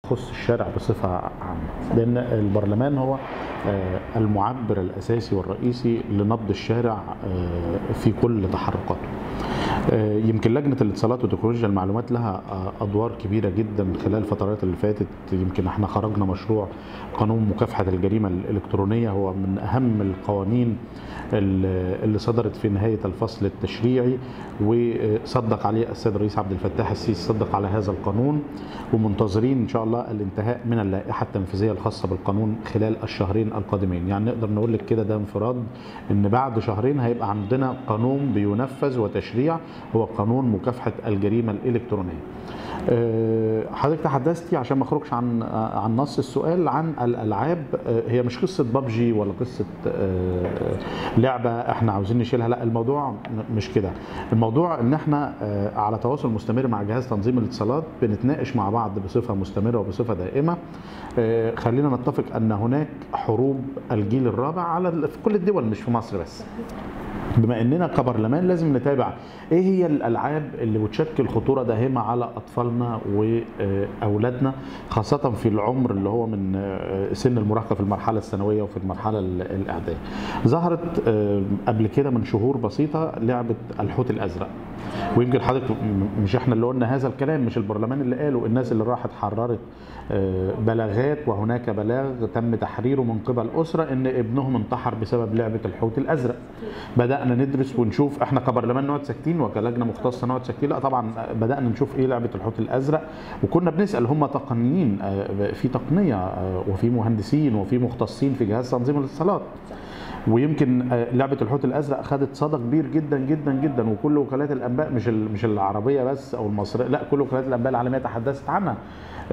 تخص الشارع بصفة عامة لأن البرلمان هو آه، المعبر الأساسي والرئيسي لنبض الشارع آه، في كل تحركاته آه، يمكن لجنة الاتصالات وتكنولوجيا المعلومات لها آه، أدوار كبيرة جدا خلال الفترات اللي فاتت يمكن احنا خرجنا مشروع قانون مكافحة الجريمة الإلكترونية هو من أهم القوانين اللي اللي صدرت في نهاية الفصل التشريعي وصدق عليه السيد الرئيس عبد الفتاح السيسي صدق على هذا القانون ومنتظرين إن شاء الله الانتهاء من اللائحة التنفيذية الخاصة بالقانون خلال الشهرين القادمين يعني نقدر نقول لك كده ده انفراد ان بعد شهرين هيبقى عندنا قانون بينفذ وتشريع هو قانون مكافحة الجريمة الإلكترونية آه، حضرتك تحدثتي عشان ما اخرجش عن آه، عن نص السؤال عن الالعاب آه، هي مش قصه ببجي ولا قصه آه، لعبه احنا عاوزين نشيلها لا الموضوع م- مش كده الموضوع ان احنا آه، على تواصل مستمر مع جهاز تنظيم الاتصالات بنتناقش مع بعض بصفه مستمره وبصفه دائمه آه، خلينا نتفق ان هناك حروب الجيل الرابع على ال- في كل الدول مش في مصر بس بما اننا كبرلمان لازم نتابع ايه هي الالعاب اللي بتشكل خطوره داهمه على اطفالنا واولادنا خاصه في العمر اللي هو من آه، سن المراهقه في المرحله الثانويه وفي المرحله ال- الاعداديه. ظهرت آه، قبل كده من شهور بسيطه لعبه الحوت الازرق. ويمكن حضرتك م- مش احنا اللي قلنا هذا الكلام مش البرلمان اللي قاله الناس اللي راحت حررت آه، بلاغات وهناك بلاغ تم تحريره من قبل اسره ان ابنهم انتحر بسبب لعبه الحوت الازرق. بدانا ندرس ونشوف احنا كبرلمان نقعد ساكتين وكلجنه مختصه نقعد ساكتين لا طبعا بدانا نشوف ايه لعبه الحوت الازرق وكنا بنسال هم تقنيين آه، في تقنيه آه، وفي مهندسين وفي مختصين في جهاز تنظيم الاتصالات ويمكن آه، لعبه الحوت الازرق خدت صدى كبير جدا جدا جدا وكل وكالات الانباء مش ال- مش العربيه بس او المصريه لا كل وكالات الانباء العالميه تحدثت عنها